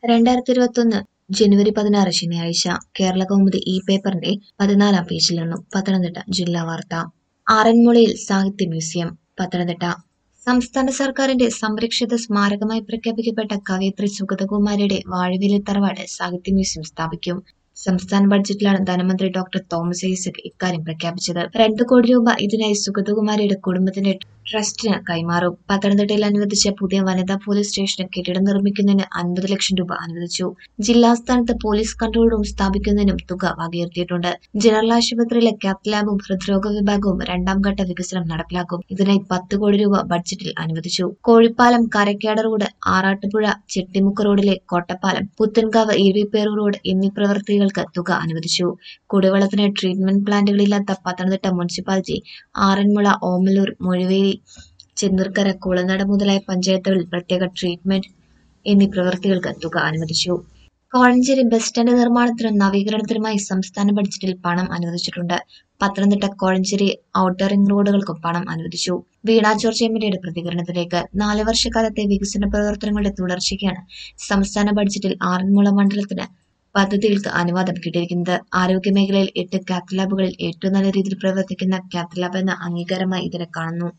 രണ്ടായിരത്തി ഇരുപത്തൊന്ന് ജനുവരി പതിനാറ് ശനിയാഴ്ച കേരള കൗമുദി ഈ പേപ്പറിന്റെ പതിനാലാം പേജിൽ നിന്നും പത്തനംതിട്ട ജില്ലാ വാർത്ത ആറന്മുളയിൽ സാഹിത്യ മ്യൂസിയം പത്തനംതിട്ട സംസ്ഥാന സർക്കാരിന്റെ സംരക്ഷിത സ്മാരകമായി പ്രഖ്യാപിക്കപ്പെട്ട കവയിത്രി സുഗതകുമാരിയുടെ വാഴവേലി തറവാട് സാഹിത്യ മ്യൂസിയം സ്ഥാപിക്കും സംസ്ഥാന ബഡ്ജറ്റിലാണ് ധനമന്ത്രി ഡോക്ടർ തോമസ് ഐസക് ഇക്കാര്യം പ്രഖ്യാപിച്ചത് രണ്ടു കോടി രൂപ ഇതിനായി സുഗതകുമാരിയുടെ കുടുംബത്തിന്റെ ട്രസ്റ്റിന് കൈമാറും പത്തനംതിട്ടയിൽ അനുവദിച്ച പുതിയ വനിതാ പോലീസ് സ്റ്റേഷന് കെട്ടിടം നിർമ്മിക്കുന്നതിന് അൻപത് ലക്ഷം രൂപ അനുവദിച്ചു ജില്ലാസ്ഥാനത്ത് പോലീസ് കൺട്രോൾ റൂം സ്ഥാപിക്കുന്നതിനും തുക വകയിരുത്തിയിട്ടുണ്ട് ജനറൽ ആശുപത്രിയിലെ കാത്ത് ലാബും ഹൃദ്രോഗ വിഭാഗവും രണ്ടാം ഘട്ട വികസനം നടപ്പിലാക്കും ഇതിനായി പത്ത് കോടി രൂപ ബഡ്ജറ്റിൽ അനുവദിച്ചു കോഴിപ്പാലം കരക്കാട് റോഡ് ആറാട്ടുപുഴ ചെട്ടിമുക്ക് റോഡിലെ കോട്ടപ്പാലം പുത്തൻകാവ് ഇരിപ്പേറു റോഡ് എന്നീ പ്രവൃത്തികൾക്ക് തുക അനുവദിച്ചു കുടിവെള്ളത്തിന് ട്രീറ്റ്മെന്റ് പ്ലാന്റുകളില്ലാത്ത പത്തനംതിട്ട മുനിസിപ്പാലിറ്റി ആറന്മുള ഓമലൂർ മൊഴിവേലി ചെന്നീർക്കര കുളനട മുതലായ പഞ്ചായത്തുകളിൽ പ്രത്യേക ട്രീറ്റ്മെന്റ് എന്നീ പ്രവൃത്തികൾക്ക് തുക അനുവദിച്ചു കോഴഞ്ചേരി ബസ് സ്റ്റാൻഡ് നിർമ്മാണത്തിനും നവീകരണത്തിനുമായി സംസ്ഥാന ബഡ്ജറ്റിൽ പണം അനുവദിച്ചിട്ടുണ്ട് പത്തനംതിട്ട കോഴഞ്ചേരി ഔട്ടർ റിംഗ് റോഡുകൾക്കും പണം അനുവദിച്ചു വീണ ജോർജ് എം എൽ എയുടെ പ്രതികരണത്തിലേക്ക് നാല് വർഷക്കാലത്തെ വികസന പ്രവർത്തനങ്ങളുടെ തുടർച്ചയ്ക്കാണ് സംസ്ഥാന ബഡ്ജറ്റിൽ ആറന്മുള മണ്ഡലത്തിന് പദ്ധതികൾക്ക് അനുവാദം കിട്ടിയിരിക്കുന്നത് ആരോഗ്യമേഖലയിൽ എട്ട് കാത്ത് ലാബുകളിൽ ഏറ്റവും നല്ല രീതിയിൽ പ്രവർത്തിക്കുന്ന കാത്ത് ലാബ് എന്ന അംഗീകാരമായി ഇതിനെ കാണുന്നു